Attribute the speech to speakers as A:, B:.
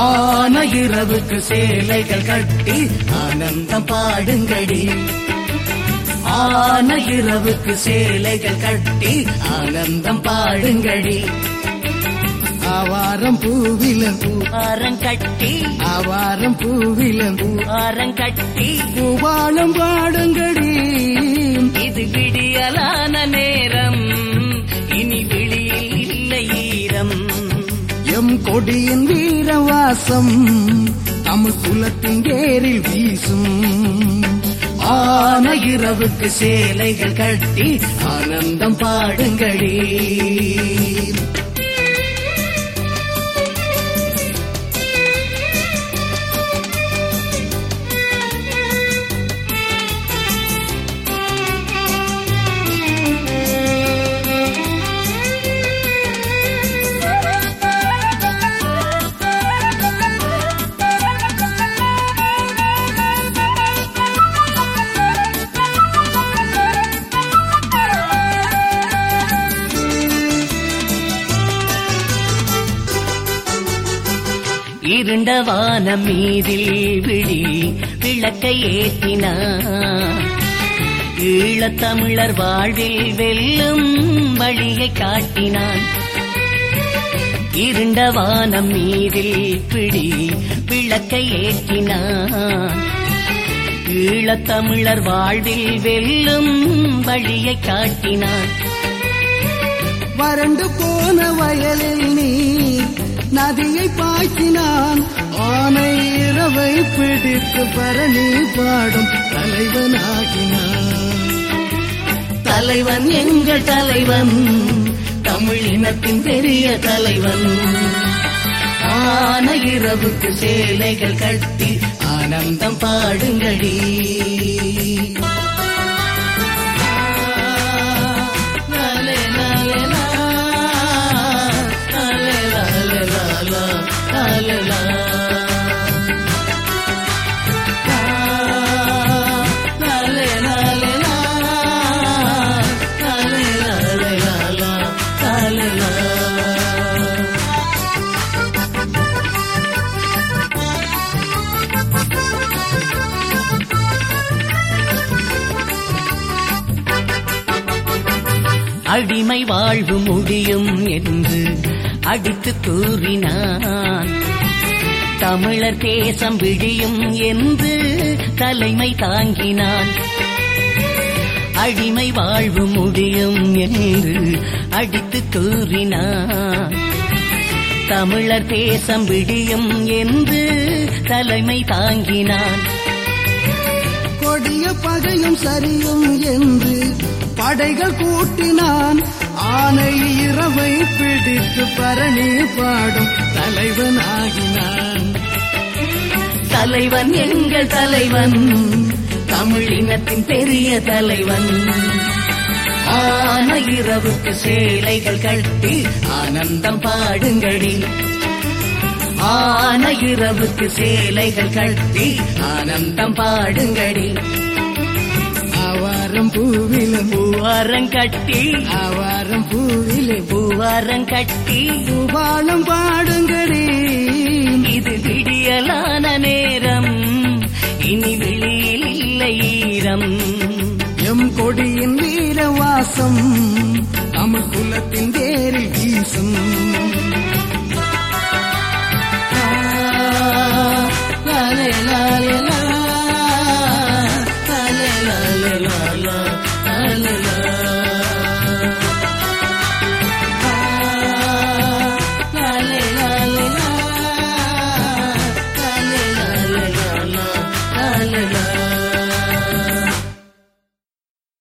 A: ஆன இரவுக்கு சேலைகள் கட்டி ஆனந்தம் பாடுங்கடி ஆன இரவுக்கு சேலைகள் கட்டி ஆனந்தம் பாடுங்கடி ஆவாரம் பூவிலன் பூ
B: ஆரங்கட்டி
A: ஆவாரம் பூவிலன் பூ
B: ஆரங்கட்டி
A: பூவாளம் பாடுங்கடி
B: இது விடியலான நேரம் இனி விழியில் இல்லை ஈரம்
A: எம் கொடியின் வீரவாசம் தமிழ் குலத்தின் வேரில் வீசும் ஆன இரவுக்கு சேலைகள் கட்டி ஆனந்தம் பாடுங்கடி
B: இருண்ட வானம் மீதில் விழி விளக்கை ஏற்றினார் ஈழத்தமிழர் வாழ்வில் வெல்லும் வழியை காட்டினான் இருண்ட வானம் மீதில் பிடி விளக்கை ஏற்றினான் ஈழத்தமிழர் வாழ்வில் வெல்லும் வழியை காட்டினான்
A: வறண்டு போன வயலில் நீ நதியை பாய்ச்சினான் ஆனை இரவை பிடித்து பரணி பாடும் தலைவனாகினான் தலைவன் எங்கள் தலைவன் தமிழ் இனத்தின் பெரிய தலைவன் ஆன இரவுக்கு சேலைகள் கட்டி ஆனந்தம் பாடுங்கடி லாலே, லாலே, லா. லாலே, லாலே, லா, லா. லாலே, லா. லாலே, லாலே, லா. லாலே, லாலே, லா, லா. லாலே, லா.
B: அடிமை வாழ்வு முடியும் என்று அடித்து கூறினான் தமிழர் தேசம் விழியும் என்று தலைமை தாங்கினான் அடிமை வாழ்வு முடியும் என்று அடித்து கூறினான் தமிழர் தேசம் விடியும் என்று தலைமை தாங்கினான்
A: கொடிய பகையும் சரியும் என்று படைகள் கூட்டினான் ஆனை இரவை பிடித்து பரணி பாடும் தலைவனாகினான்
B: தலைவன் எங்கள் தலைவன் தமிழினத்தின் பெரிய தலைவன்
A: ஆன இரவுக்கு சேலைகள் கட்டி ஆனந்தம் பாடுங்கடி ஆன இரவுக்கு சேலைகள் கட்டி ஆனந்தம் பாடுங்கடி ஆவாரம் பூவிலும்
B: பூவாரங்கட்டி
A: ஆவாரம் பூவிலே
B: பூவாரங்கட்டி
A: பூபாலம் பாடுங்கடி
B: இது விடியலான நேரம் இனி வெளியில் இல்லை ஈரம்
A: எம் கொடியின் வீரவாசம் தமிழ் குலத்தின் வேரில் வீசும்